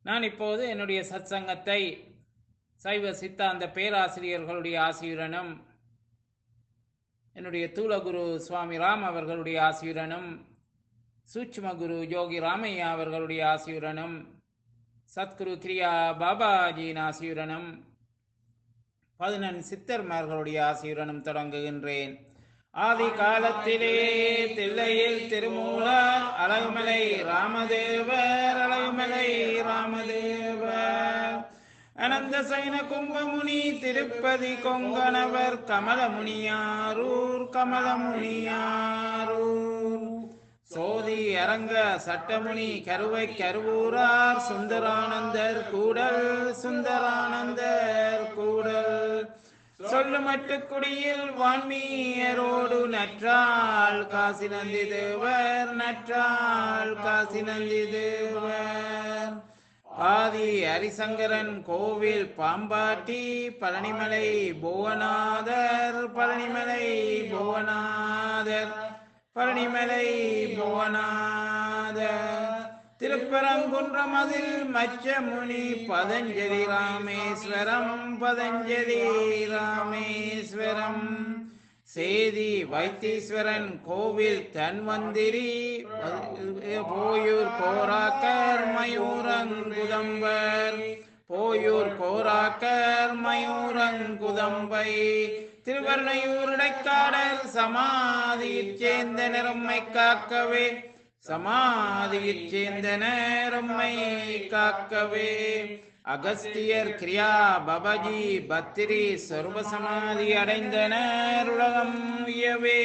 நான் இப்போது என்னுடைய சத்சங்கத்தை சைவ சித்தாந்த பேராசிரியர்களுடைய ஆசியுடனும் என்னுடைய தூலகுரு சுவாமி ராம் அவர்களுடைய ஆசியுடனும் சூட்சும குரு யோகி ராமையா அவர்களுடைய ஆசியுடனும் சத்குரு கிரியா பாபாஜியின் ஆசியுடனும் பதினெண் சித்தர்மார்களுடைய ஆசியுடனும் தொடங்குகின்றேன் ஆதி காலத்திலே தில்லையில் திருமூலர் அழகுமலை ராமதேவர் அழகுமலை ராமதேவர் அனந்த சைன கும்பமுனி திருப்பதி கொங்கணவர் கமலமுனியாரூர் கமலமுனியாரூர் சோதி அரங்க சட்டமுனி கருவை கருவூரார் சுந்தரானந்தர் கூடல் சுந்தரானந்தர் கூடல் சொல்லுமட்டு குடியில் வான்மீயரோடு நற்றாள் காசி நந்தி தேவர் நற்றாள் காசி நந்தி தேவர் ஆதி ஹரிசங்கரன் கோவில் பாம்பாட்டி பழனிமலை புவனாதர் பழனிமலை புவனாதர் பழனிமலை புவனாதர் திருப்பரங்குன்றமதில் மச்சமுனி பதஞ்சலி ராமேஸ்வரம் பதஞ்சலி ராமேஸ்வரம் சேதி வைத்தீஸ்வரன் கோவில் தன்வந்திரி போயூர் கோராக்கர் மயூரங்குதம்பர் போயூர் கோராக்கர் மயூரங்குதம்பை திருவர்ணையூர் இடைக்காடர் சமாதியிற் சேர்ந்த நிறம்மை காக்கவே சமாதியிற் சேர்ந்த நேரம்மை காக்கவே அகஸ்தியர் கிரியா பபஜி பத்திரி சொர்வ சமாதி அடைந்தனர் உலகம் உயவே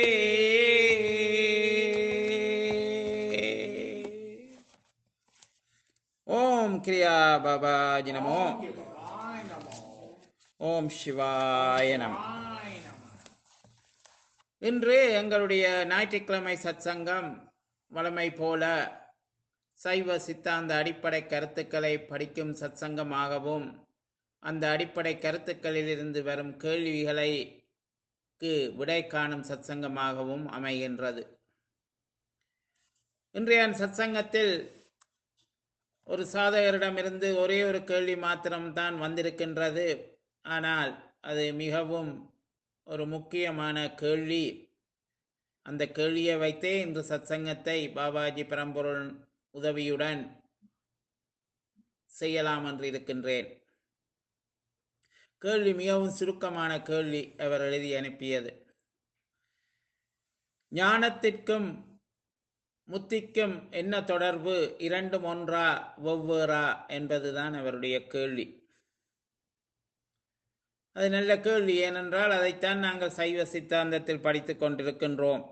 ஓம் கிரியா பாபாஜி நமோ ஓம் சிவாய நம இன்று எங்களுடைய ஞாயிற்றுக்கிழமை சத்சங்கம் வளமை போல சைவ சித்தாந்த அடிப்படை கருத்துக்களை படிக்கும் சத்சங்கமாகவும் அந்த அடிப்படை கருத்துக்களிலிருந்து வரும் கேள்விகளுக்கு விடை காணும் சத்சங்கமாகவும் அமைகின்றது இன்றைய சத்சங்கத்தில் ஒரு சாதகரிடமிருந்து ஒரே ஒரு கேள்வி மாத்திரம்தான் வந்திருக்கின்றது ஆனால் அது மிகவும் ஒரு முக்கியமான கேள்வி அந்த கேள்வியை வைத்தே இன்று சத்சங்கத்தை பாபாஜி பரம்பொருள் உதவியுடன் செய்யலாம் என்று இருக்கின்றேன் கேள்வி மிகவும் சுருக்கமான கேள்வி அவர் எழுதி அனுப்பியது ஞானத்திற்கும் முத்திக்கும் என்ன தொடர்பு இரண்டும் ஒன்றா வெவ்வேறா என்பதுதான் அவருடைய கேள்வி அது நல்ல கேள்வி ஏனென்றால் அதைத்தான் நாங்கள் சைவ சித்தாந்தத்தில் படித்துக் கொண்டிருக்கின்றோம்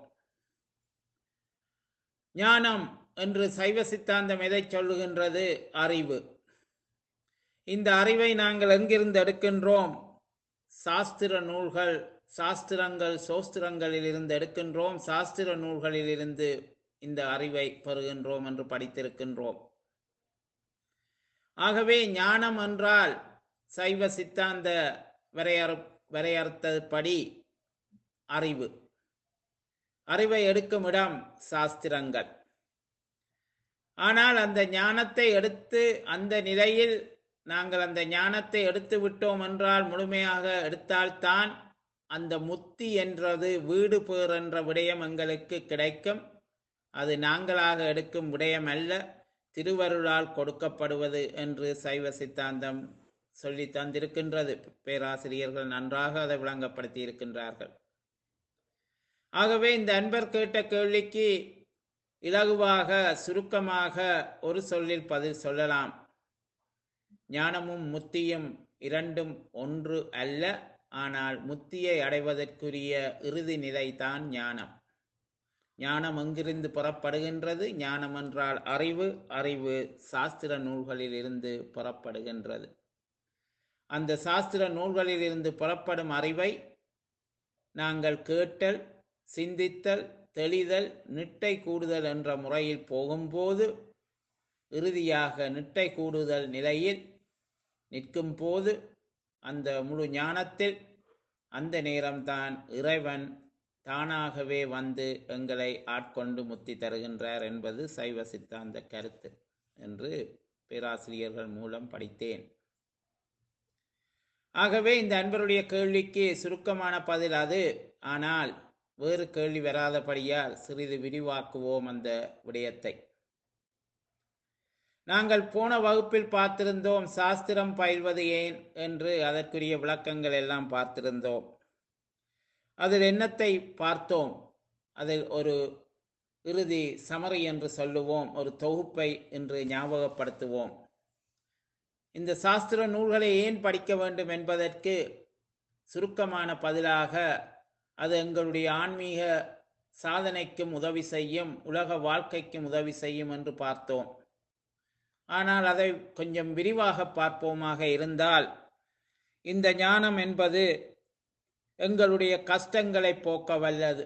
ஞானம் என்று சைவ சித்தாந்தம் எதை சொல்லுகின்றது அறிவு இந்த அறிவை நாங்கள் எங்கிருந்து எடுக்கின்றோம் சாஸ்திர நூல்கள் சாஸ்திரங்கள் சோஸ்திரங்களில் இருந்து எடுக்கின்றோம் சாஸ்திர நூல்களில் இருந்து இந்த அறிவை பெறுகின்றோம் என்று படித்திருக்கின்றோம் ஆகவே ஞானம் என்றால் சைவ சித்தாந்த வரையறு வரையறுத்தபடி அறிவு அறிவை எடுக்கும் இடம் சாஸ்திரங்கள் ஆனால் அந்த ஞானத்தை எடுத்து அந்த நிலையில் நாங்கள் அந்த ஞானத்தை எடுத்து விட்டோம் என்றால் முழுமையாக எடுத்தால்தான் அந்த முத்தி என்றது வீடு பேர் என்ற விடயம் எங்களுக்கு கிடைக்கும் அது நாங்களாக எடுக்கும் விடயம் அல்ல திருவருளால் கொடுக்கப்படுவது என்று சைவ சித்தாந்தம் சொல்லி தந்திருக்கின்றது பேராசிரியர்கள் நன்றாக அதை விளங்கப்படுத்தி இருக்கின்றார்கள் ஆகவே இந்த அன்பர் கேட்ட கேள்விக்கு இலகுவாக சுருக்கமாக ஒரு சொல்லில் பதில் சொல்லலாம் ஞானமும் முத்தியும் இரண்டும் ஒன்று அல்ல ஆனால் முத்தியை அடைவதற்குரிய இறுதி நிலைதான் ஞானம் ஞானம் எங்கிருந்து புறப்படுகின்றது ஞானம் என்றால் அறிவு அறிவு சாஸ்திர நூல்களில் இருந்து புறப்படுகின்றது அந்த சாஸ்திர நூல்களில் இருந்து புறப்படும் அறிவை நாங்கள் கேட்டல் சிந்தித்தல் தெளிதல் நிட்டை கூடுதல் என்ற முறையில் போகும்போது இறுதியாக நிட்டை கூடுதல் நிலையில் நிற்கும் போது அந்த முழு ஞானத்தில் அந்த நேரம்தான் இறைவன் தானாகவே வந்து எங்களை ஆட்கொண்டு முத்தி தருகின்றார் என்பது சைவ சித்தாந்த கருத்து என்று பேராசிரியர்கள் மூலம் படித்தேன் ஆகவே இந்த அன்பருடைய கேள்விக்கு சுருக்கமான பதில் அது ஆனால் வேறு கேள்வி வராதபடியால் சிறிது விரிவாக்குவோம் அந்த விடயத்தை நாங்கள் போன வகுப்பில் பார்த்திருந்தோம் சாஸ்திரம் பயில்வது ஏன் என்று அதற்குரிய விளக்கங்கள் எல்லாம் பார்த்திருந்தோம் அதில் என்னத்தை பார்த்தோம் அதில் ஒரு இறுதி சமரி என்று சொல்லுவோம் ஒரு தொகுப்பை என்று ஞாபகப்படுத்துவோம் இந்த சாஸ்திர நூல்களை ஏன் படிக்க வேண்டும் என்பதற்கு சுருக்கமான பதிலாக அது எங்களுடைய ஆன்மீக சாதனைக்கும் உதவி செய்யும் உலக வாழ்க்கைக்கும் உதவி செய்யும் என்று பார்த்தோம் ஆனால் அதை கொஞ்சம் விரிவாக பார்ப்போமாக இருந்தால் இந்த ஞானம் என்பது எங்களுடைய கஷ்டங்களை போக்க வல்லது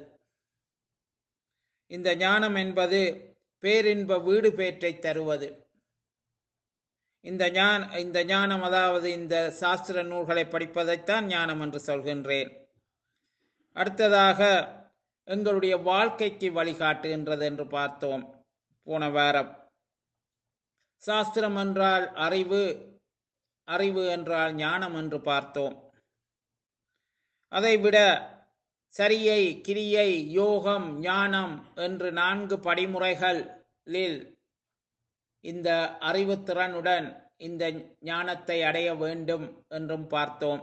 இந்த ஞானம் என்பது பேரின்ப வீடு பேற்றை தருவது இந்த ஞான இந்த ஞானம் அதாவது இந்த சாஸ்திர நூல்களை படிப்பதைத்தான் ஞானம் என்று சொல்கின்றேன் அடுத்ததாக எங்களுடைய வாழ்க்கைக்கு வழிகாட்டுகின்றது என்று பார்த்தோம் போன வாரம் சாஸ்திரம் என்றால் அறிவு அறிவு என்றால் ஞானம் என்று பார்த்தோம் அதைவிட சரியை கிரியை யோகம் ஞானம் என்று நான்கு படிமுறைகளில் இந்த அறிவுத்திறனுடன் இந்த ஞானத்தை அடைய வேண்டும் என்றும் பார்த்தோம்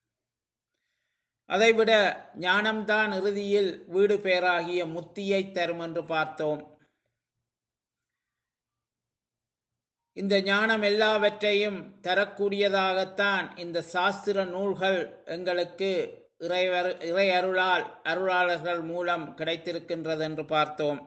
அதைவிட ஞானம்தான் இறுதியில் வீடு பேராகிய முத்தியை தரும் என்று பார்த்தோம் இந்த ஞானம் எல்லாவற்றையும் தரக்கூடியதாகத்தான் இந்த சாஸ்திர நூல்கள் எங்களுக்கு இறைவர் இறை அருளால் அருளாளர்கள் மூலம் கிடைத்திருக்கின்றது என்று பார்த்தோம்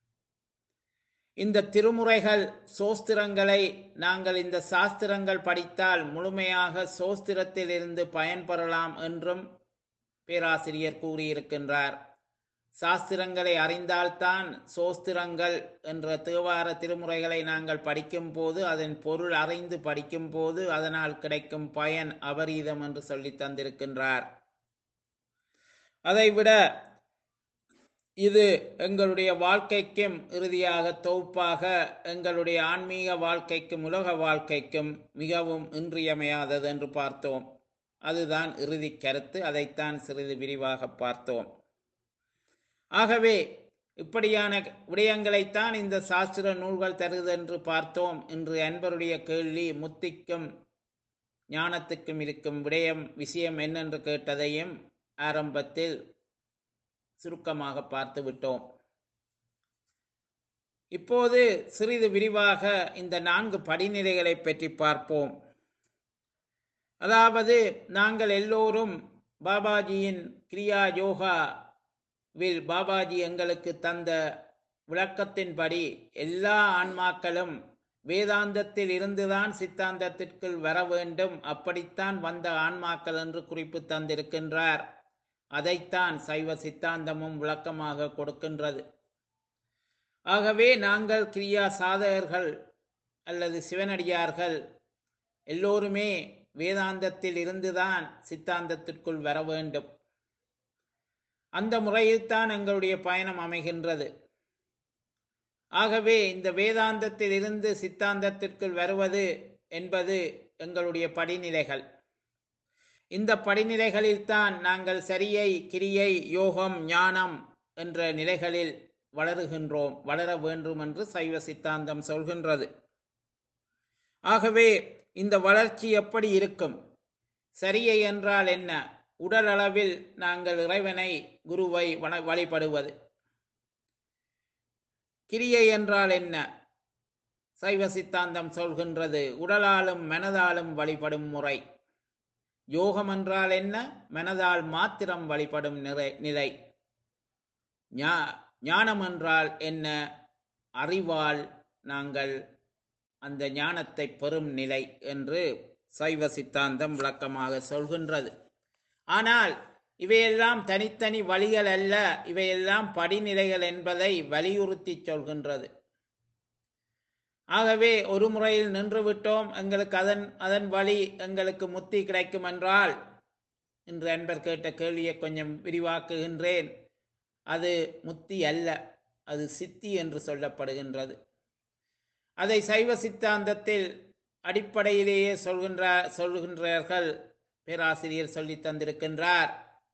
இந்த திருமுறைகள் சோஸ்திரங்களை நாங்கள் இந்த சாஸ்திரங்கள் படித்தால் முழுமையாக சோஸ்திரத்தில் இருந்து பயன்பெறலாம் என்றும் பேராசிரியர் கூறியிருக்கின்றார் சாஸ்திரங்களை அறிந்தால்தான் சோஸ்திரங்கள் என்ற தேவார திருமுறைகளை நாங்கள் படிக்கும் போது அதன் பொருள் அறிந்து படிக்கும் போது அதனால் கிடைக்கும் பயன் அபரீதம் என்று சொல்லி தந்திருக்கின்றார் அதைவிட இது எங்களுடைய வாழ்க்கைக்கும் இறுதியாக தொகுப்பாக எங்களுடைய ஆன்மீக வாழ்க்கைக்கும் உலக வாழ்க்கைக்கும் மிகவும் இன்றியமையாதது என்று பார்த்தோம் அதுதான் இறுதி கருத்து அதைத்தான் சிறிது விரிவாக பார்த்தோம் ஆகவே இப்படியான விடயங்களைத்தான் இந்த சாஸ்திர நூல்கள் தருதென்று பார்த்தோம் இன்று அன்பருடைய கேள்வி முத்திக்கும் ஞானத்துக்கும் இருக்கும் விடயம் விஷயம் என்னென்று கேட்டதையும் ஆரம்பத்தில் சுருக்கமாக பார்த்து விட்டோம் இப்போது சிறிது விரிவாக இந்த நான்கு படிநிலைகளை பற்றி பார்ப்போம் அதாவது நாங்கள் எல்லோரும் பாபாஜியின் கிரியா யோகாவில் பாபாஜி எங்களுக்கு தந்த விளக்கத்தின்படி எல்லா ஆன்மாக்களும் வேதாந்தத்தில் இருந்துதான் சித்தாந்தத்திற்குள் வர வேண்டும் அப்படித்தான் வந்த ஆன்மாக்கள் என்று குறிப்பு தந்திருக்கின்றார் அதைத்தான் சைவ சித்தாந்தமும் விளக்கமாக கொடுக்கின்றது ஆகவே நாங்கள் கிரியா சாதகர்கள் அல்லது சிவனடியார்கள் எல்லோருமே வேதாந்தத்தில் இருந்துதான் சித்தாந்தத்திற்குள் வர வேண்டும் அந்த முறையில்தான் எங்களுடைய பயணம் அமைகின்றது ஆகவே இந்த வேதாந்தத்தில் இருந்து சித்தாந்தத்திற்குள் வருவது என்பது எங்களுடைய படிநிலைகள் இந்த படிநிலைகளில்தான் நாங்கள் சரியை கிரியை யோகம் ஞானம் என்ற நிலைகளில் வளருகின்றோம் வளர வேண்டும் என்று சைவ சித்தாந்தம் சொல்கின்றது ஆகவே இந்த வளர்ச்சி எப்படி இருக்கும் சரியை என்றால் என்ன உடல் அளவில் நாங்கள் இறைவனை குருவை வண- வழிபடுவது கிரியை என்றால் என்ன சைவ சித்தாந்தம் சொல்கின்றது உடலாலும் மனதாலும் வழிபடும் முறை யோகம் என்றால் என்ன மனதால் மாத்திரம் வழிபடும் நிறை நிலை ஞா- ஞானம் என்றால் என்ன அறிவால் நாங்கள் அந்த ஞானத்தை பெறும் நிலை என்று சைவ சித்தாந்தம் விளக்கமாக சொல்கின்றது ஆனால் இவையெல்லாம் தனித்தனி வழிகள் அல்ல இவையெல்லாம் படிநிலைகள் என்பதை வலியுறுத்தி சொல்கின்றது ஆகவே ஒரு முறையில் நின்று விட்டோம் எங்களுக்கு அதன் அதன் வழி எங்களுக்கு முத்தி கிடைக்கும் என்றால் இன்று அன்பர் கேட்ட கேள்வியை கொஞ்சம் விரிவாக்குகின்றேன் அது முத்தி அல்ல அது சித்தி என்று சொல்லப்படுகின்றது அதை சைவ சித்தாந்தத்தில் அடிப்படையிலேயே சொல்கின்றார் சொல்கின்றார்கள் பேராசிரியர் சொல்லி தந்திருக்கின்றார்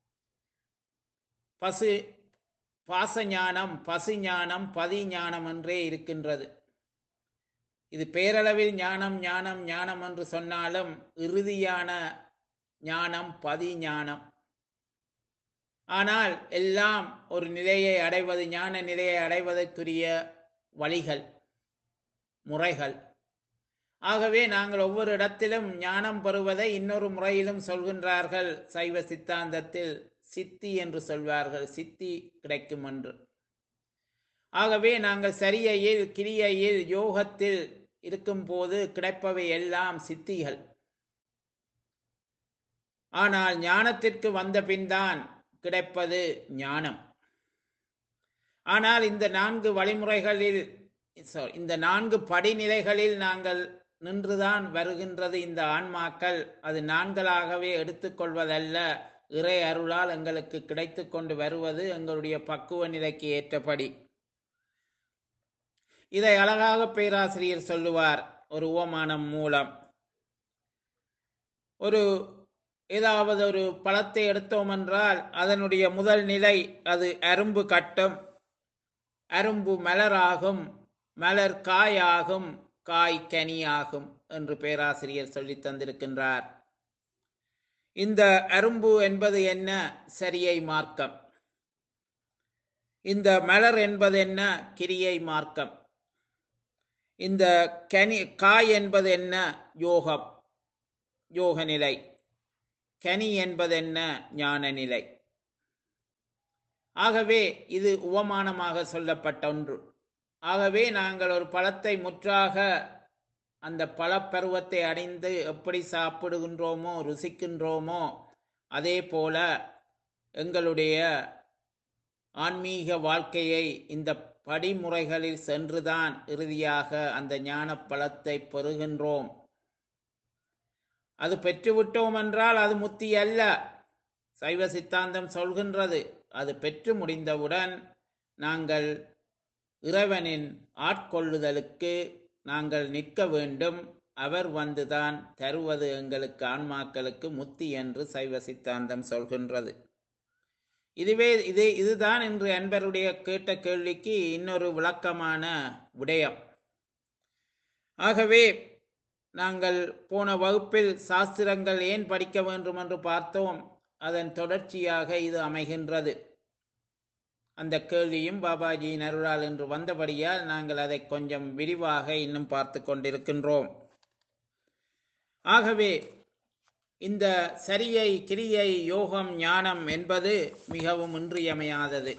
பசு பாச ஞானம் பசு ஞானம் பதி ஞானம் என்றே இருக்கின்றது இது பேரளவில் ஞானம் ஞானம் ஞானம் என்று சொன்னாலும் இறுதியான ஞானம் பதி ஞானம் ஆனால் எல்லாம் ஒரு நிலையை அடைவது ஞான நிலையை அடைவதற்குரிய வழிகள் முறைகள் ஆகவே நாங்கள் ஒவ்வொரு இடத்திலும் ஞானம் பெறுவதை இன்னொரு முறையிலும் சொல்கின்றார்கள் சைவ சித்தாந்தத்தில் சித்தி என்று சொல்வார்கள் சித்தி கிடைக்கும் என்று ஆகவே நாங்கள் சரியையில் கிரியையில் யோகத்தில் இருக்கும்போது கிடைப்பவை எல்லாம் சித்திகள் ஆனால் ஞானத்திற்கு வந்த பின்தான் கிடைப்பது ஞானம் ஆனால் இந்த நான்கு வழிமுறைகளில் sorry, இந்த நான்கு படிநிலைகளில் நாங்கள் நின்றுதான் வருகின்றது இந்த ஆன்மாக்கள் அது நான்களாகவே எடுத்துக்கொள்வதல்ல இறை அருளால் எங்களுக்கு கிடைத்து கொண்டு வருவது எங்களுடைய பக்குவ நிலைக்கு ஏற்றபடி இதை அழகாக பேராசிரியர் சொல்லுவார் ஒரு ஓமானம் மூலம் ஒரு ஏதாவது ஒரு பழத்தை எடுத்தோம் என்றால் அதனுடைய முதல் நிலை அது அரும்பு கட்டும் அரும்பு மலராகும் மலர் காயாகும் காய் கனியாகும் என்று பேராசிரியர் சொல்லி தந்திருக்கின்றார் இந்த அரும்பு என்பது என்ன சரியை மார்க்கம் இந்த மலர் என்பது என்ன கிரியை மார்க்கம் இந்த கனி காய் என்பது என்ன யோகம் யோக நிலை கனி என்பது என்ன ஞான நிலை ஆகவே இது உவமானமாக சொல்லப்பட்ட ஒன்று ஆகவே நாங்கள் ஒரு பழத்தை முற்றாக அந்த பழப்பருவத்தை அடைந்து எப்படி சாப்பிடுகின்றோமோ ருசிக்கின்றோமோ அதே போல எங்களுடைய ஆன்மீக வாழ்க்கையை இந்த படிமுறைகளில் சென்றுதான் இறுதியாக அந்த ஞான பழத்தை பெறுகின்றோம் அது பெற்றுவிட்டோம் என்றால் அது முத்தி அல்ல சைவ சித்தாந்தம் சொல்கின்றது அது பெற்று முடிந்தவுடன் நாங்கள் இறைவனின் ஆட்கொள்ளுதலுக்கு நாங்கள் நிற்க வேண்டும் அவர் வந்துதான் தருவது எங்களுக்கு ஆன்மாக்களுக்கு முத்தி என்று சைவ சித்தாந்தம் சொல்கின்றது இதுவே இது இதுதான் இன்று அன்பருடைய கேட்ட கேள்விக்கு இன்னொரு விளக்கமான விடயம் ஆகவே நாங்கள் போன வகுப்பில் சாஸ்திரங்கள் ஏன் படிக்க வேண்டும் என்று பார்த்தோம் அதன் தொடர்ச்சியாக இது அமைகின்றது அந்த கேள்வியும் பாபாஜியின் அருளால் என்று வந்தபடியால் நாங்கள் அதை கொஞ்சம் விரிவாக இன்னும் பார்த்து கொண்டிருக்கின்றோம் ஆகவே இந்த சரியை கிரியை யோகம் ஞானம் என்பது மிகவும் இன்றியமையாதது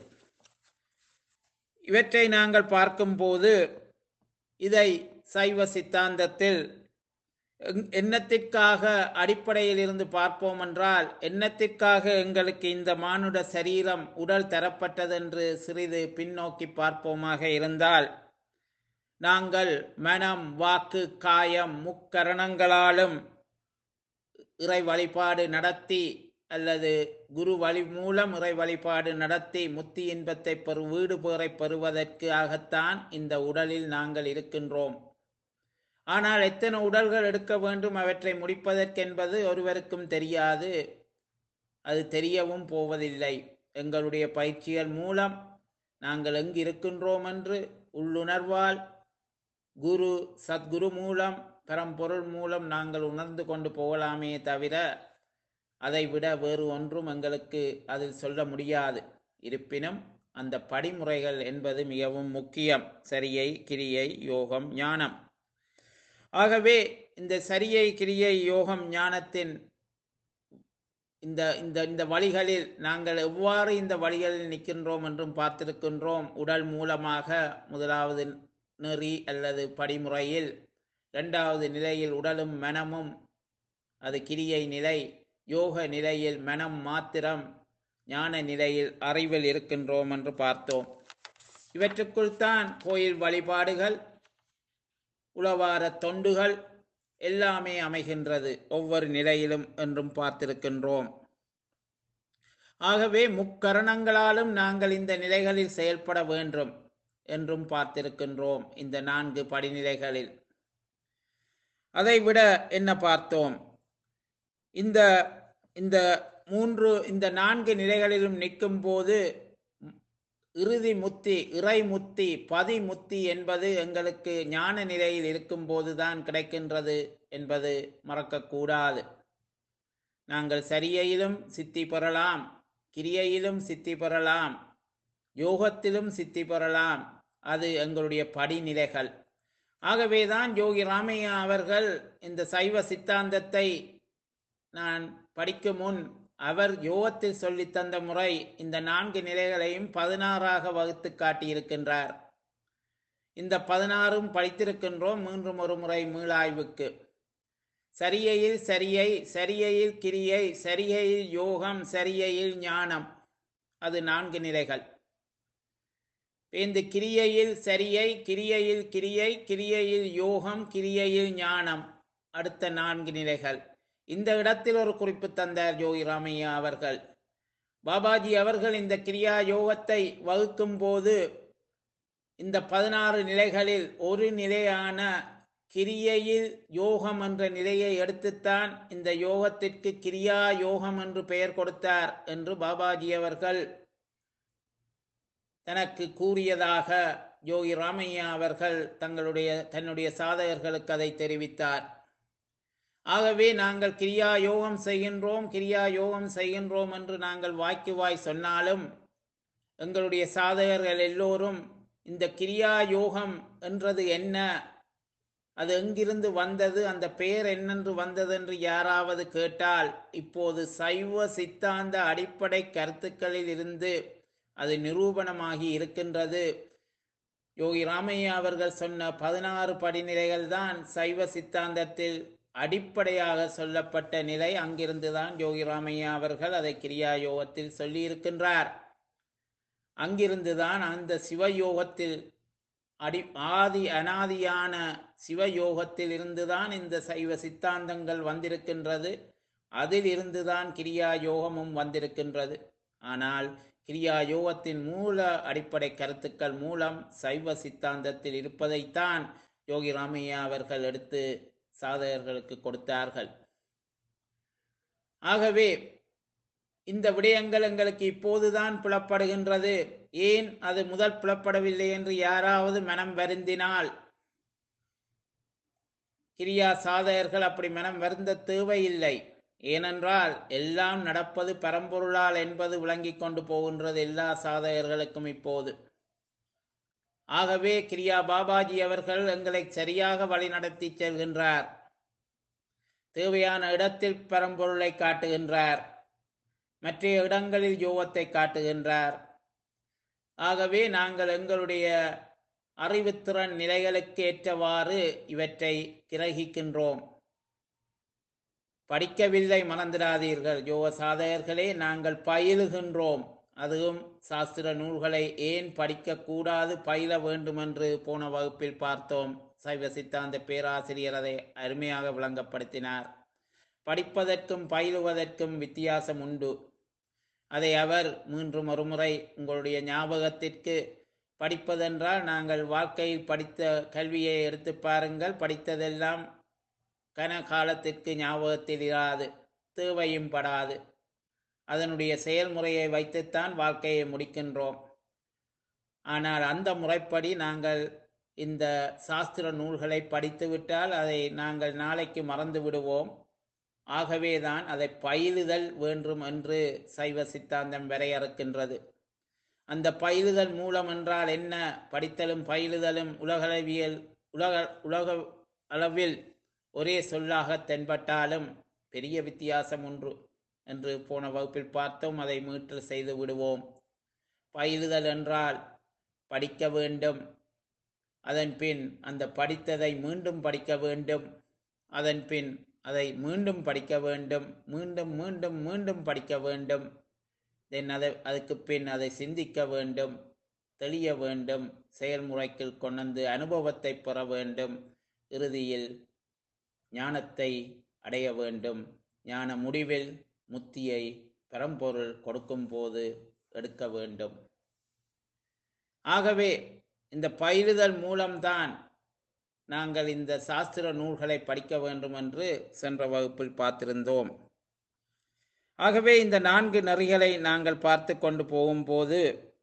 இவற்றை நாங்கள் பார்க்கும்போது இதை சைவ சித்தாந்தத்தில் எங்- எண்ணத்திற்காக அடிப்படையில் இருந்து பார்ப்போம் என்றால் எண்ணத்திற்காக எங்களுக்கு இந்த மானுட சரீரம் உடல் தரப்பட்டதென்று சிறிது பின்னோக்கி பார்ப்போமாக இருந்தால் நாங்கள் மனம் வாக்கு காயம் முக்கரணங்களாலும் இறை வழிபாடு நடத்தி அல்லது குரு வழி மூலம் இறை வழிபாடு நடத்தி முத்தி இன்பத்தை பெறு வீடு பேறை பெறுவதற்காகத்தான் இந்த உடலில் நாங்கள் இருக்கின்றோம் ஆனால் எத்தனை உடல்கள் எடுக்க வேண்டும் அவற்றை முடிப்பதற்கென்பது ஒருவருக்கும் தெரியாது அது தெரியவும் போவதில்லை எங்களுடைய பயிற்சிகள் மூலம் நாங்கள் எங்கு இருக்கின்றோம் என்று உள்ளுணர்வால் குரு சத்குரு மூலம் பரம்பொருள் மூலம் நாங்கள் உணர்ந்து கொண்டு போகலாமே தவிர அதை விட வேறு ஒன்றும் எங்களுக்கு அதில் சொல்ல முடியாது இருப்பினும் அந்த படிமுறைகள் என்பது மிகவும் முக்கியம் சரியை கிரியை யோகம் ஞானம் ஆகவே இந்த சரியை கிரியை யோகம் ஞானத்தின் இந்த இந்த இந்த வழிகளில் நாங்கள் எவ்வாறு இந்த வழிகளில் நிற்கின்றோம் என்றும் பார்த்திருக்கின்றோம் உடல் மூலமாக முதலாவது நெறி அல்லது படிமுறையில் இரண்டாவது நிலையில் உடலும் மனமும் அது கிரியை நிலை யோக நிலையில் மனம் மாத்திரம் ஞான நிலையில் அறிவில் இருக்கின்றோம் என்று பார்த்தோம் இவற்றுக்குள் தான் கோயில் வழிபாடுகள் உளவார தொண்டுகள் எல்லாமே அமைகின்றது ஒவ்வொரு நிலையிலும் என்றும் பார்த்திருக்கின்றோம் ஆகவே முக்கரணங்களாலும் நாங்கள் இந்த நிலைகளில் செயல்பட வேண்டும் என்றும் பார்த்திருக்கின்றோம் இந்த நான்கு படிநிலைகளில் அதைவிட என்ன பார்த்தோம் இந்த இந்த மூன்று இந்த நான்கு நிலைகளிலும் நிற்கும் போது இறுதி முத்தி இறை முத்தி பதி முத்தி என்பது எங்களுக்கு ஞான நிலையில் இருக்கும் போதுதான் கிடைக்கின்றது என்பது மறக்கக்கூடாது நாங்கள் சரியையிலும் சித்தி பெறலாம் கிரியையிலும் சித்தி பெறலாம் யோகத்திலும் சித்தி பெறலாம் அது எங்களுடைய படிநிலைகள் ஆகவேதான் யோகி ராமையா அவர்கள் இந்த சைவ சித்தாந்தத்தை நான் படிக்கும் முன் அவர் யோகத்தில் சொல்லித் தந்த முறை இந்த நான்கு நிலைகளையும் பதினாறாக வகுத்து காட்டியிருக்கின்றார் இந்த பதினாறும் படித்திருக்கின்றோம் மீண்டும் ஒரு முறை மீளாய்வுக்கு சரியையில் சரியை சரியையில் கிரியை சரியையில் யோகம் சரியையில் ஞானம் அது நான்கு நிலைகள் இந்த கிரியையில் சரியை கிரியையில் கிரியை கிரியையில் யோகம் கிரியையில் ஞானம் அடுத்த நான்கு நிலைகள் இந்த இடத்தில் ஒரு குறிப்பு தந்தார் யோகி ராமையா அவர்கள் பாபாஜி அவர்கள் இந்த கிரியா யோகத்தை வகுக்கும் போது இந்த பதினாறு நிலைகளில் ஒரு நிலையான கிரியையில் யோகம் என்ற நிலையை எடுத்துத்தான் இந்த யோகத்திற்கு கிரியா யோகம் என்று பெயர் கொடுத்தார் என்று பாபாஜி அவர்கள் தனக்கு கூறியதாக யோகி ராமையா அவர்கள் தங்களுடைய தன்னுடைய சாதகர்களுக்கு அதை தெரிவித்தார் ஆகவே நாங்கள் கிரியா யோகம் செய்கின்றோம் கிரியா யோகம் செய்கின்றோம் என்று நாங்கள் வாய்க்கு வாய் சொன்னாலும் எங்களுடைய சாதகர்கள் எல்லோரும் இந்த கிரியா யோகம் என்றது என்ன அது எங்கிருந்து வந்தது அந்த பெயர் என்னென்று வந்தது என்று யாராவது கேட்டால் இப்போது சைவ சித்தாந்த அடிப்படை கருத்துக்களில் இருந்து அது நிரூபணமாகி இருக்கின்றது யோகி ராமையா அவர்கள் சொன்ன பதினாறு படிநிலைகள் தான் சைவ சித்தாந்தத்தில் அடிப்படையாக சொல்லப்பட்ட நிலை அங்கிருந்துதான் யோகி ராமையா அவர்கள் அதை கிரியா யோகத்தில் சொல்லியிருக்கின்றார் அங்கிருந்துதான் அந்த சிவயோகத்தில் அடி ஆதி அனாதியான சிவயோகத்தில் இருந்துதான் இந்த சைவ சித்தாந்தங்கள் வந்திருக்கின்றது அதில் இருந்துதான் கிரியா யோகமும் வந்திருக்கின்றது ஆனால் கிரியா யோகத்தின் மூல அடிப்படை கருத்துக்கள் மூலம் சைவ சித்தாந்தத்தில் இருப்பதைத்தான் யோகி ராமையா அவர்கள் எடுத்து சாதகர்களுக்கு கொடுத்தார்கள் ஆகவே இந்த விடயங்கள் எங்களுக்கு இப்போதுதான் புலப்படுகின்றது ஏன் அது முதல் புலப்படவில்லை என்று யாராவது மனம் வருந்தினால் கிரியா சாதகர்கள் அப்படி மனம் வருந்த தேவையில்லை ஏனென்றால் எல்லாம் நடப்பது பரம்பொருளால் என்பது விளங்கிக் கொண்டு போகின்றது எல்லா சாதகர்களுக்கும் இப்போது ஆகவே கிரியா பாபாஜி அவர்கள் எங்களை சரியாக வழிநடத்தி செல்கின்றார் தேவையான இடத்தில் பரம்பொருளை காட்டுகின்றார் மற்ற இடங்களில் யோகத்தை காட்டுகின்றார் ஆகவே நாங்கள் எங்களுடைய அறிவுத்திறன் நிலைகளுக்கு ஏற்றவாறு இவற்றை கிரகிக்கின்றோம் படிக்கவில்லை மறந்திடாதீர்கள் யோக சாதகர்களே நாங்கள் பயிலுகின்றோம் அதுவும் சாஸ்திர நூல்களை ஏன் படிக்கக்கூடாது பயில வேண்டுமென்று போன வகுப்பில் பார்த்தோம் சைவ சித்தாந்த பேராசிரியர் அதை அருமையாக விளங்கப்படுத்தினார் படிப்பதற்கும் பயிலுவதற்கும் வித்தியாசம் உண்டு அதை அவர் மீண்டும் ஒருமுறை உங்களுடைய ஞாபகத்திற்கு படிப்பதென்றால் நாங்கள் வாழ்க்கையில் படித்த கல்வியை எடுத்து பாருங்கள் படித்ததெல்லாம் கன காலத்திற்கு ஞாபகத்தில் இராது தேவையும் படாது அதனுடைய செயல்முறையை வைத்துத்தான் வாழ்க்கையை முடிக்கின்றோம் ஆனால் அந்த முறைப்படி நாங்கள் இந்த சாஸ்திர நூல்களை படித்துவிட்டால் அதை நாங்கள் நாளைக்கு மறந்து விடுவோம் ஆகவேதான் அதை பயிலுதல் வேண்டும் என்று சைவ சித்தாந்தம் வரையறுக்கின்றது அந்த பயிலுதல் மூலம் என்றால் என்ன படித்தலும் பயிலுதலும் உலகளவியல் உலக உலக அளவில் ஒரே சொல்லாக தென்பட்டாலும் பெரிய வித்தியாசம் ஒன்று என்று போன வகுப்பில் பார்த்தோம் அதை மீட்டல் செய்து விடுவோம் பயிலுதல் என்றால் படிக்க வேண்டும் அதன் பின் அந்த படித்ததை மீண்டும் படிக்க வேண்டும் அதன் பின் அதை மீண்டும் படிக்க வேண்டும் மீண்டும் மீண்டும் மீண்டும் படிக்க வேண்டும் தென் அதை அதுக்கு பின் அதை சிந்திக்க வேண்டும் தெளிய வேண்டும் செயல்முறைக்கு கொண்டு அனுபவத்தை பெற வேண்டும் இறுதியில் ஞானத்தை அடைய வேண்டும் ஞான முடிவில் முத்தியை பரம்பொருள் கொடுக்கும் போது எடுக்க வேண்டும் ஆகவே இந்த பயிலுதல் மூலம்தான் நாங்கள் இந்த சாஸ்திர நூல்களை படிக்க வேண்டும் என்று சென்ற வகுப்பில் பார்த்திருந்தோம் ஆகவே இந்த நான்கு நெறிகளை நாங்கள் பார்த்து கொண்டு போகும்போது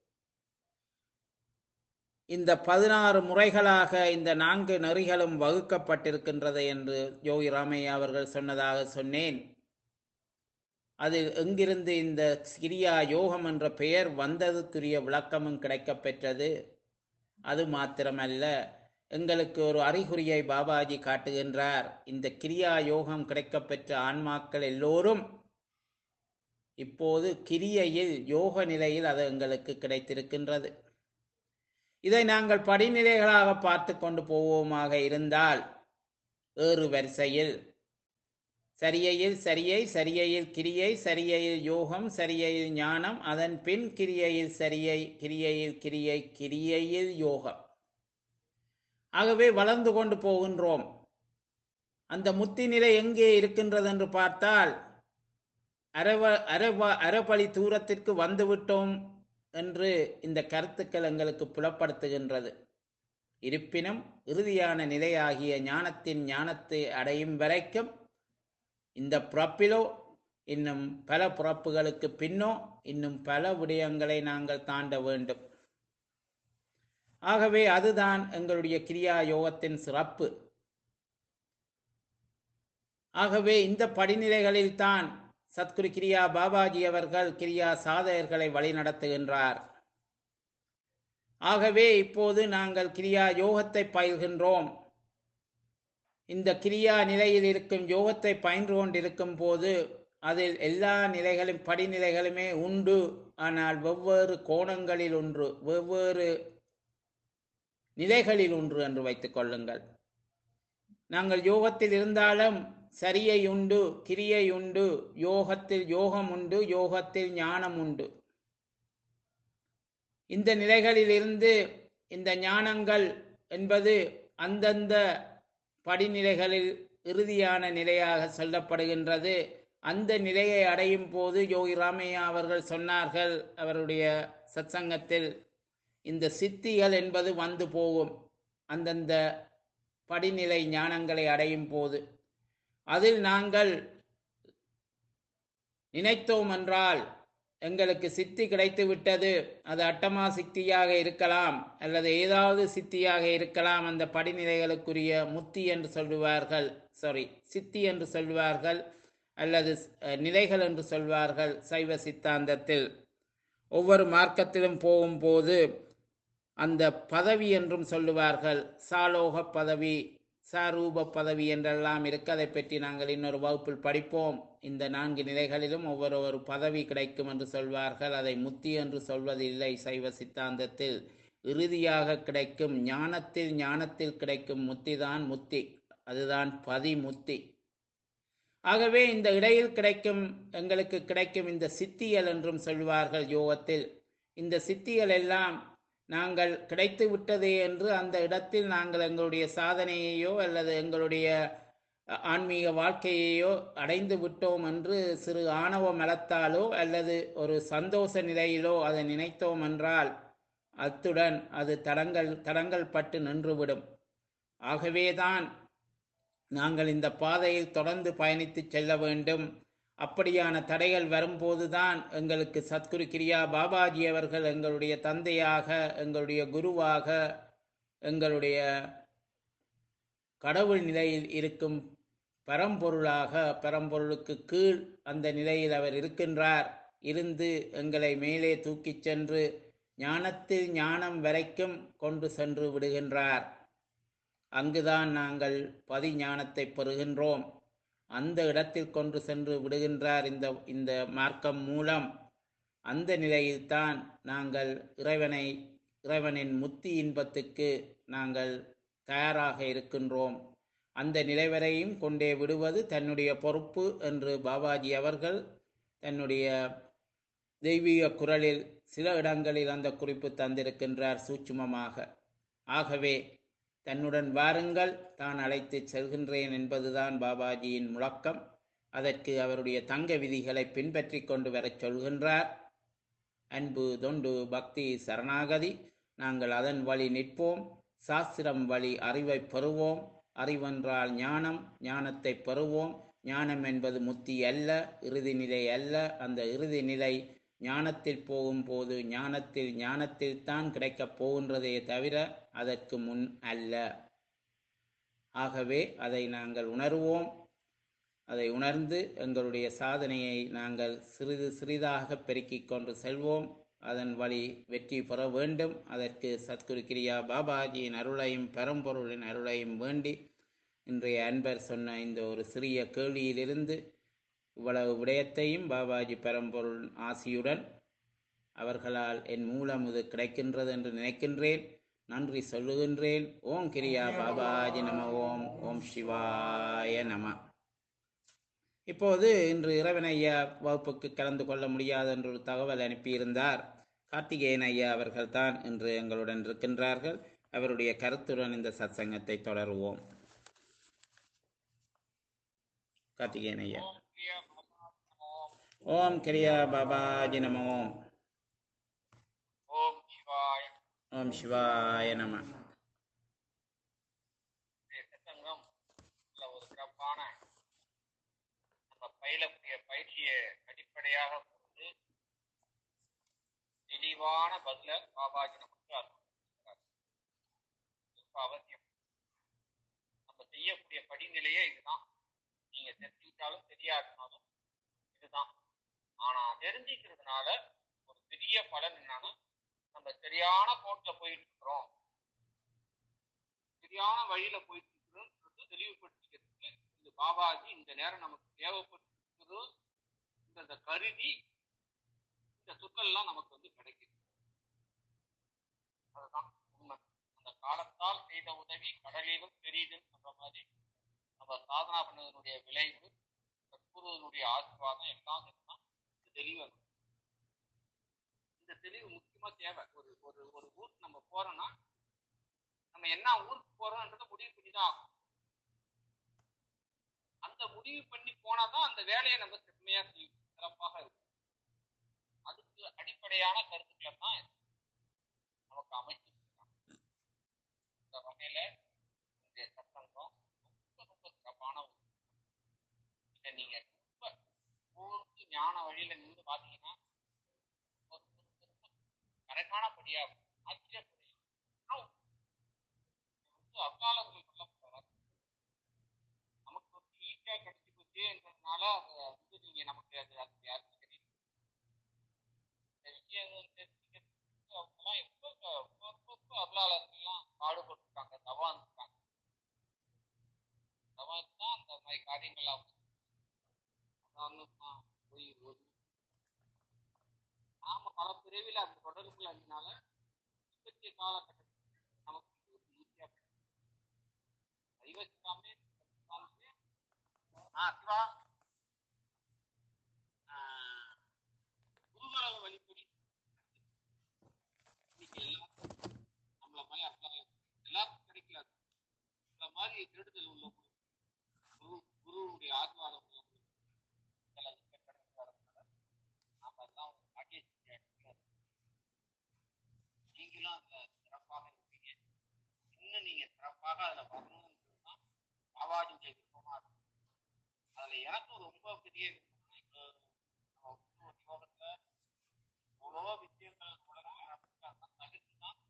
இந்த பதினாறு முறைகளாக இந்த நான்கு நெறிகளும் வகுக்கப்பட்டிருக்கின்றது என்று யோகி ராமையா அவர்கள் சொன்னதாக சொன்னேன் அதில் எங்கிருந்து இந்த கிரியா யோகம் என்ற பெயர் வந்ததுக்குரிய விளக்கமும் கிடைக்கப் பெற்றது அது மாத்திரமல்ல எங்களுக்கு ஒரு அறிகுறியை பாபாஜி காட்டுகின்றார் இந்த கிரியா யோகம் கிடைக்கப்பெற்ற ஆன்மாக்கள் எல்லோரும் இப்போது கிரியையில் யோக நிலையில் அது எங்களுக்கு கிடைத்திருக்கின்றது இதை நாங்கள் படிநிலைகளாக பார்த்து கொண்டு போவோமாக இருந்தால் ஏறு வரிசையில் சரியையில் சரியை சரியையில் கிரியை சரியையில் யோகம் சரியையில் ஞானம் அதன் பின் கிரியையில் சரியை கிரியையில் கிரியை கிரியையில் யோகம் ஆகவே வளர்ந்து கொண்டு போகின்றோம் அந்த முத்தி நிலை எங்கே இருக்கின்றது என்று பார்த்தால் அரவ அரவ அரைப்பழி தூரத்திற்கு வந்துவிட்டோம் என்று இந்த கருத்துக்கள் எங்களுக்கு புலப்படுத்துகின்றது இருப்பினும் இறுதியான நிலையாகிய ஞானத்தின் ஞானத்தை அடையும் வரைக்கும் இந்த பிறப்பிலோ இன்னும் பல பிறப்புகளுக்கு பின்னோ இன்னும் பல விடயங்களை நாங்கள் தாண்ட வேண்டும் ஆகவே அதுதான் எங்களுடைய கிரியா யோகத்தின் சிறப்பு ஆகவே இந்த படிநிலைகளில் தான் சத்குரு கிரியா பாபாஜி அவர்கள் கிரியா சாதகர்களை வழிநடத்துகின்றார் ஆகவே இப்போது நாங்கள் கிரியா யோகத்தை பயில்கின்றோம் இந்த கிரியா நிலையில் இருக்கும் யோகத்தை பயின்று கொண்டிருக்கும் போது அதில் எல்லா நிலைகளும் படிநிலைகளுமே உண்டு ஆனால் வெவ்வேறு கோணங்களில் ஒன்று வெவ்வேறு நிலைகளில் ஒன்று என்று வைத்துக் கொள்ளுங்கள் நாங்கள் யோகத்தில் இருந்தாலும் சரியை உண்டு கிரியை உண்டு யோகத்தில் யோகம் உண்டு யோகத்தில் ஞானம் உண்டு இந்த நிலைகளில் இருந்து இந்த ஞானங்கள் என்பது அந்தந்த படிநிலைகளில் இறுதியான நிலையாக சொல்லப்படுகின்றது அந்த நிலையை அடையும் போது யோகி ராமையா அவர்கள் சொன்னார்கள் அவருடைய சத்சங்கத்தில் இந்த சித்திகள் என்பது வந்து போகும் அந்தந்த படிநிலை ஞானங்களை அடையும் போது அதில் நாங்கள் நினைத்தோம் என்றால் எங்களுக்கு சித்தி கிடைத்து விட்டது அது அட்டமா சித்தியாக இருக்கலாம் அல்லது ஏதாவது சித்தியாக இருக்கலாம் அந்த படிநிலைகளுக்குரிய முத்தி என்று சொல்லுவார்கள் சாரி சித்தி என்று சொல்வார்கள் அல்லது நிலைகள் என்று சொல்வார்கள் சைவ சித்தாந்தத்தில் ஒவ்வொரு மார்க்கத்திலும் போகும்போது அந்த பதவி என்றும் சொல்லுவார்கள் சாலோக பதவி சாரூப பதவி என்றெல்லாம் இருக்கு அதை பற்றி நாங்கள் இன்னொரு வகுப்பில் படிப்போம் இந்த நான்கு நிலைகளிலும் ஒவ்வொரு ஒரு பதவி கிடைக்கும் என்று சொல்வார்கள் அதை முத்தி என்று சொல்வதில்லை சைவ சித்தாந்தத்தில் இறுதியாக கிடைக்கும் ஞானத்தில் ஞானத்தில் கிடைக்கும் முத்தி தான் முத்தி அதுதான் பதி முத்தி ஆகவே இந்த இடையில் கிடைக்கும் எங்களுக்கு கிடைக்கும் இந்த சித்திகள் என்றும் சொல்வார்கள் யோகத்தில் இந்த சித்திகள் எல்லாம் நாங்கள் கிடைத்து விட்டதே என்று அந்த இடத்தில் நாங்கள் எங்களுடைய சாதனையையோ அல்லது எங்களுடைய ஆன்மீக வாழ்க்கையையோ அடைந்து விட்டோம் என்று சிறு ஆணவ மலத்தாலோ அல்லது ஒரு சந்தோஷ நிலையிலோ அதை நினைத்தோம் என்றால் அத்துடன் அது தடங்கள் தடங்கள் பட்டு நின்றுவிடும் ஆகவேதான் நாங்கள் இந்த பாதையில் தொடர்ந்து பயணித்து செல்ல வேண்டும் அப்படியான தடைகள் வரும்போதுதான் எங்களுக்கு சத்குரு கிரியா பாபாஜி அவர்கள் எங்களுடைய தந்தையாக எங்களுடைய குருவாக எங்களுடைய கடவுள் நிலையில் இருக்கும் பரம்பொருளாக பரம்பொருளுக்கு கீழ் அந்த நிலையில் அவர் இருக்கின்றார் இருந்து எங்களை மேலே தூக்கிச் சென்று ஞானத்தில் ஞானம் வரைக்கும் கொண்டு சென்று விடுகின்றார் அங்குதான் நாங்கள் பதி ஞானத்தை பெறுகின்றோம் அந்த இடத்தில் கொண்டு சென்று விடுகின்றார் இந்த இந்த மார்க்கம் மூலம் அந்த நிலையில்தான் நாங்கள் இறைவனை இறைவனின் முத்தி இன்பத்துக்கு நாங்கள் தயாராக இருக்கின்றோம் அந்த நிலை வரையும் கொண்டே விடுவது தன்னுடைய பொறுப்பு என்று பாபாஜி அவர்கள் தன்னுடைய தெய்வீக குரலில் சில இடங்களில் அந்த குறிப்பு தந்திருக்கின்றார் சூட்சுமமாக ஆகவே தன்னுடன் வாருங்கள் தான் அழைத்து செல்கின்றேன் என்பதுதான் பாபாஜியின் முழக்கம் அதற்கு அவருடைய தங்க விதிகளை பின்பற்றி கொண்டு வரச் சொல்கின்றார் அன்பு தொண்டு பக்தி சரணாகதி நாங்கள் அதன் வழி நிற்போம் சாஸ்திரம் வழி அறிவை பெறுவோம் அறிவென்றால் ஞானம் ஞானத்தை பெறுவோம் ஞானம் என்பது முத்தி அல்ல இறுதி நிலை அல்ல அந்த இறுதி நிலை ஞானத்தில் போகும்போது ஞானத்தில் ஞானத்தில் தான் கிடைக்கப் போகின்றதே தவிர அதற்கு முன் அல்ல ஆகவே அதை நாங்கள் உணர்வோம் அதை உணர்ந்து எங்களுடைய சாதனையை நாங்கள் சிறிது சிறிதாக பெருக்கிக் கொண்டு செல்வோம் அதன் வழி வெற்றி பெற வேண்டும் அதற்கு சத்குரு கிரியா பாபாஜியின் அருளையும் பெரம்பொருளின் அருளையும் வேண்டி இன்றைய அன்பர் சொன்ன இந்த ஒரு சிறிய கேள்வியிலிருந்து இவ்வளவு விடயத்தையும் பாபாஜி பெரம்பொருள் ஆசியுடன் அவர்களால் என் மூலம் இது கிடைக்கின்றது என்று நினைக்கின்றேன் நன்றி சொல்லுகின்றேன் ஓம் கிரியா பாபாஜி நம ஓம் ஓம் சிவாய நம இப்போது இன்று இறைவன் ஐயா வகுப்புக்கு கலந்து கொள்ள முடியாது என்று ஒரு தகவல் அனுப்பியிருந்தார் கார்த்திகேயன் ஐயா அவர்கள் தான் இன்று எங்களுடன் இருக்கின்றார்கள் அவருடைய கருத்துடன் இந்த சத்சங்கத்தை தொடருவோம் கார்த்திகேயன் ஐயா ஓம் கிரியா பாபாஜி நம ஓம் ஓம் சிவாய ஓம் சிவாய நம சங்கம் உள்ள ஒரு சிறப்பான நம்ம பயிலக்கூடிய பயிற்சியை அடிப்படையாக கொண்டு தெளிவான பதில பாபாஜி நமக்கு அருள்கிறார். ரொம்ப அவசியம் நம்ம செய்யக்கூடிய படிநிலையே இதுதான் நீங்க தெரிஞ்சுக்கிட்டாலும் தெரியாட்டினாலும் இதுதான் ஆனா தெரிஞ்சுக்கிறதுனால ஒரு பெரிய பலன் என்னன்னா நம்ம சரியான கோட்ல போயிட்டு இருக்கிறோம் சரியான வழியில போயிட்டு இருக்கிறோம்ன்றது தெளிவுபடுத்திக்கிறதுக்கு இந்த பாபாஜி இந்த நேரம் நமக்கு தேவைப்பட்டிருக்கிறது இந்த கருதி இந்த சொற்கள்லாம் நமக்கு வந்து கிடைக்குது அதுதான் உண்மை அந்த காலத்தால் செய்த உதவி கடலிலும் பெரியதுன்னு சொல்ற மாதிரி நம்ம சாதனா பண்ணதனுடைய விளைவு சத்குருவனுடைய ஆசீர்வாதம் எல்லாம் சேர்த்துனா இந்த தெளிவு வரும். இந்த தெளிவு முக்கியமா தேவை ஒரு ஒரு ஒரு ஊருக்கு நம்ம போறோம்னா நம்ம என்ன ஊருக்கு போறோம்ன்றத முடிவு பண்ணி தான் ஆகும் அந்த முடிவு பண்ணி போனாதான் அந்த வேலையை நம்ம செம்மையா செய்யும் சிறப்பாக இருக்கும் அதுக்கு அடிப்படையான கருத்துக்களை தான் நமக்கு அமைச்சிருக்காங்க இந்த வகையில இந்த சத்தங்கம் ரொம்ப ரொம்ப சிறப்பான ஒரு இதை நீங்க ரொம்ப ஊருக்கு ஞான வழியில நின்று பாத்தீங்கன்னா ஒரு ஒரு- ஒரு கரைக்கானபடியா ஆச்சரியப்படியா ரொம்ப அக்காலங்கள் சொல்லப்படுறாங்க நமக்கு வந்து ஈஸியா கிடைச்சி போச்சுன்றதுனால அதை வந்து நீங்க நமக்கு அது அது யாருக்கும் தெரியும் இந்த விஷயங்கள் தெரிஞ்சுக்கிறதுக்கு அவங்கெல்லாம் எப்போ எப்போ அருளாளர்கள்லாம் பாடுபட்டிருக்காங்க தவா இருக்காங்க தவா தான் அந்த மாதிரி காரியங்கள்லாம் சாதாரணமா போய் ஒரு நாம பல பிரிவில் அந்த தொடர்புகள் அதனால இப்பத்திய காலகட்டத்தில் நமக்கு இது ஒரு ஈஸியா ஐவசிக்காமே ஆ சிவா ஆஹ், குருகுல வழிப்படி இன்னைக்கு எல்லாரும் நம்மள மாதிரி அப்ளை எல்லாருக்கும் கிடைக்கல அது. இந்த மாதிரி கெடுதல் உள்ள குரு குருவுடைய ஆத்வாரம் உள்ள சிலது கெட்டது வரதுனால நாம எல்லாம் ஒரு பாக்கியத்தை அடைக்கிறோம். நீங்களும் அதுல சிறப்பாக இருப்பீங்க இன்னும் நீங்க சிறப்பாக அதுல வரணும்னு சொன்னா பாபாஜியுடைய விருப்பமா இருக்கும் அதுல எனக்கும் ரொம்ப பெரிய விருப்பம் இப்போ நம்ம வந்து ஒரு யோகத்துல எவ்வளவோ விஷயங்கள் உலகம் ஆரம்பிச்சாங்க தடுத்து தான்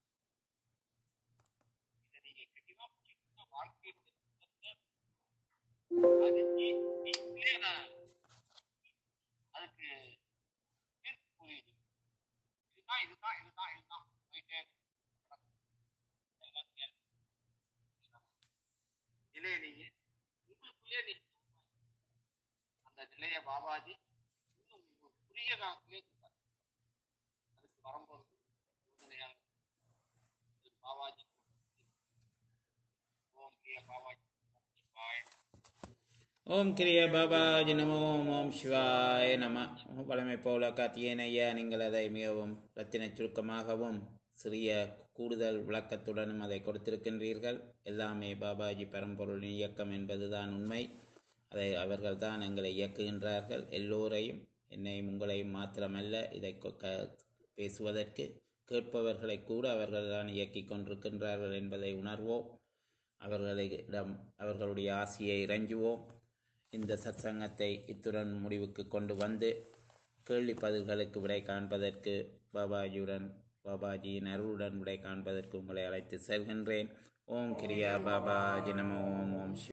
இதை நீங்க கண்டிப்பா பிடிச்சிங்கன்னா வாழ்க்கையில் அது நீ- நீங்களே நான் அதுக்கு தீர்ப்பு புரியுது இதுதான் இதுதான் இதுதான் இதுதான் போயிட்டே இருக்கு. எல்லாத்தையும் நிலையை நீங்க உங்களுக்குள்ளே நீங்க அந்த நிலைய பாபாஜி இன்னும் உங்களுக்கு புரிய காலத்திலே கொடுத்தார் அதுக்கு வரும்போது உறுதுணையாக இது பாபாஜி ஓம் பிரிய பாபாஜி சிவாய ஓம் கிரிய பாபாஜி நமோ ஓம் ஓம் சிவாய நம வளமை போல கார்த்திகேயன் ஐயா நீங்கள் அதை மிகவும் ரத்தின சுருக்கமாகவும் சிறிய கூடுதல் விளக்கத்துடனும் அதை கொடுத்திருக்கின்றீர்கள் எல்லாமே பாபாஜி பரம்பொருளின் இயக்கம் என்பதுதான் உண்மை அதை அவர்கள்தான் எங்களை இயக்குகின்றார்கள் எல்லோரையும் என்னையும் உங்களையும் மாத்திரமல்ல இதை கொ- க- பேசுவதற்கு கேட்பவர்களை கூட அவர்கள்தான் இயக்கிக் கொண்டிருக்கின்றார்கள் என்பதை உணர்வோம் அவர்களிடம் அவர்களுடைய ஆசியை இறங்குவோம் இந்த சத்சங்கத்தை இத்துடன் முடிவுக்கு கொண்டு வந்து கேள்வி பதில்களுக்கு விடை காண்பதற்கு பாபாஜியுடன் பாபாஜியின் அருளுடன் விடை காண்பதற்கு உங்களை அழைத்து செல்கின்றேன் ஓம் கிரியா பாபாஜி நம ஓம் ஓம் சிவ